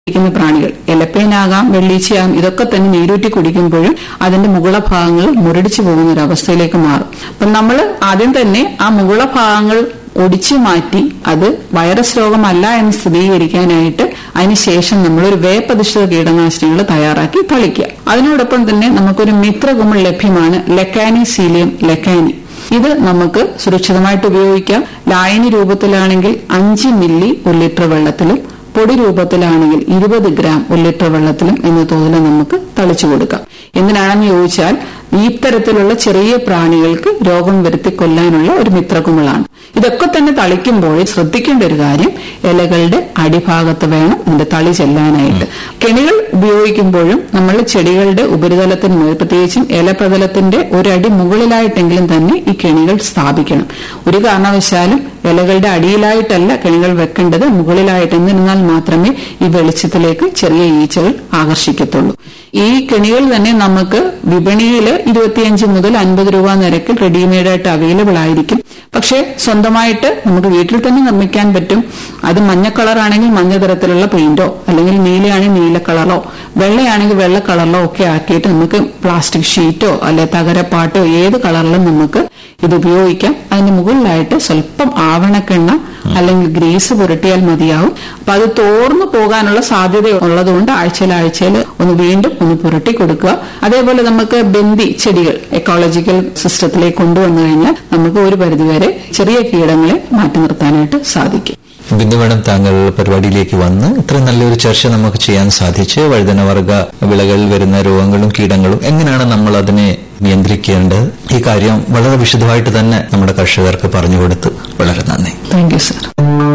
ിക്കുന്ന പ്രാണികൾ എലപ്പേനാകാം വെള്ളീച്ചയാകാം ഇതൊക്കെ തന്നെ നീരൂറ്റി കുടിക്കുമ്പോഴും അതിന്റെ മുകള ഭാഗങ്ങൾ മുരടിച്ചു പോകുന്ന ഒരു അവസ്ഥയിലേക്ക് മാറും അപ്പം നമ്മൾ ആദ്യം തന്നെ ആ മുകള ഭാഗങ്ങൾ ഒടിച്ചു മാറ്റി അത് വൈറസ് രോഗമല്ല എന്ന് സ്ഥിരീകരിക്കാനായിട്ട് അതിനുശേഷം നമ്മളൊരു വേപ്പധിഷ്ഠിത കീടനാശിനികൾ തയ്യാറാക്കി തളിക്കുക അതിനോടൊപ്പം തന്നെ നമുക്കൊരു മിത്രകുമിൾ ലഭ്യമാണ് ലെക്കാനി സീലിയം ലെക്കാനി ഇത് നമുക്ക് സുരക്ഷിതമായിട്ട് ഉപയോഗിക്കാം ലായനി രൂപത്തിലാണെങ്കിൽ അഞ്ച് മില്ലി ഒരു ലിറ്റർ വെള്ളത്തിലും പൊടി രൂപത്തിലാണെങ്കിൽ ഇരുപത് ഗ്രാം ഒരു ലിറ്റർ വെള്ളത്തിലും എന്ന തോതിൽ നമുക്ക് തളിച്ചു കൊടുക്കാം എന്തിനാണെന്ന് ചോദിച്ചാൽ ഇത്തരത്തിലുള്ള ചെറിയ പ്രാണികൾക്ക് രോഗം വരുത്തി കൊല്ലാനുള്ള ഒരു മിത്രകുമിളാണ് ഇതൊക്കെ തന്നെ തളിക്കുമ്പോൾ ശ്രദ്ധിക്കേണ്ട ഒരു കാര്യം ഇലകളുടെ അടിഭാഗത്ത് വേണം ഇതിന്റെ തളി ചെല്ലാനായിട്ട് കെണികൾ ഉപയോഗിക്കുമ്പോഴും നമ്മൾ ചെടികളുടെ ഉപരിതലത്തിന് മുകളിൽ പ്രത്യേകിച്ചും ഇലപ്രതലത്തിന്റെ ഒരടി മുകളിലായിട്ടെങ്കിലും തന്നെ ഈ കെണികൾ സ്ഥാപിക്കണം ഒരു കാരണവശാലും ഇലകളുടെ അടിയിലായിട്ടല്ല കെണികൾ വെക്കേണ്ടത് മുകളിലായിട്ട് എന്നിരുന്നാൽ മാത്രമേ ഈ വെളിച്ചത്തിലേക്ക് ചെറിയ ഈച്ചകൾ ആകർഷിക്കത്തുള്ളൂ ഈ കെണികൾ തന്നെ നമുക്ക് വിപണിയിൽ ഇരുപത്തിയഞ്ച് മുതൽ അൻപത് രൂപ നിരക്കിൽ റെഡിമെയ്ഡ് ആയിട്ട് അവൈലബിൾ ആയിരിക്കും പക്ഷേ സ്വന്തമായിട്ട് നമുക്ക് വീട്ടിൽ തന്നെ നിർമ്മിക്കാൻ പറ്റും അത് മഞ്ഞ കളറാണെങ്കിൽ മഞ്ഞ തരത്തിലുള്ള പെയിന്റോ അല്ലെങ്കിൽ നീലയാണെങ്കിൽ നീല കളറോ വെള്ളയാണെങ്കിൽ വെള്ള കളറിലോ ഒക്കെ ആക്കിയിട്ട് നമുക്ക് പ്ലാസ്റ്റിക് ഷീറ്റോ അല്ലെ തകരപ്പാട്ടോ ഏത് കളറിലും നമുക്ക് ഇത് ഉപയോഗിക്കാം അതിന് മുകളിലായിട്ട് സ്വല്പം ആവണക്കെണ്ണ അല്ലെങ്കിൽ ഗ്രീസ് പുരട്ടിയാൽ മതിയാവും അപ്പൊ അത് തോർന്നു പോകാനുള്ള സാധ്യത ഉള്ളതുകൊണ്ട് ആഴ്ചയിൽ ആഴ്ചയിൽ ഒന്ന് വീണ്ടും ഒന്ന് പുരട്ടി കൊടുക്കുക അതേപോലെ നമുക്ക് ബന്ദി ചെടികൾ എക്കോളജിക്കൽ സിസ്റ്റത്തിലേക്ക് കൊണ്ടുവന്നു കഴിഞ്ഞാൽ നമുക്ക് ഒരു പരിധിവരെ ചെറിയ കീടങ്ങളെ മാറ്റി നിർത്താനായിട്ട് സാധിക്കും ബിന്ദു മേഡം താങ്കൾ പരിപാടിയിലേക്ക് വന്ന് ഇത്ര നല്ലൊരു ചർച്ച നമുക്ക് ചെയ്യാൻ സാധിച്ച് വഴുതനവർഗ വിളകളിൽ വരുന്ന രോഗങ്ങളും കീടങ്ങളും എങ്ങനെയാണ് നമ്മൾ അതിനെ നിയന്ത്രിക്കേണ്ടത് ഈ കാര്യം വളരെ വിശദമായിട്ട് തന്നെ നമ്മുടെ കർഷകർക്ക് പറഞ്ഞു കൊടുത്തു വളരെ നന്ദി താങ്ക് യു സർ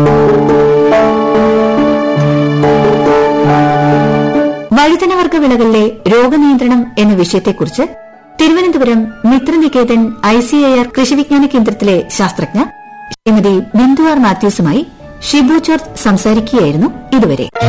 വഴുതനവർഗ വിളകളിലെ രോഗനിയന്ത്രണം എന്ന വിഷയത്തെക്കുറിച്ച് Thiruvananthapuram Mitraniketan I C I R Krishi Vigyan കേന്ദ്രത്തിലെ ശാസ്ത്രജ്ഞ ശ്രീമതി ബിന്ദു ആർ മാത്യൂസുമായി ഷിബു ജോർജ് സംസാരിക്കുകയായിരുന്നു ഇതുവരെ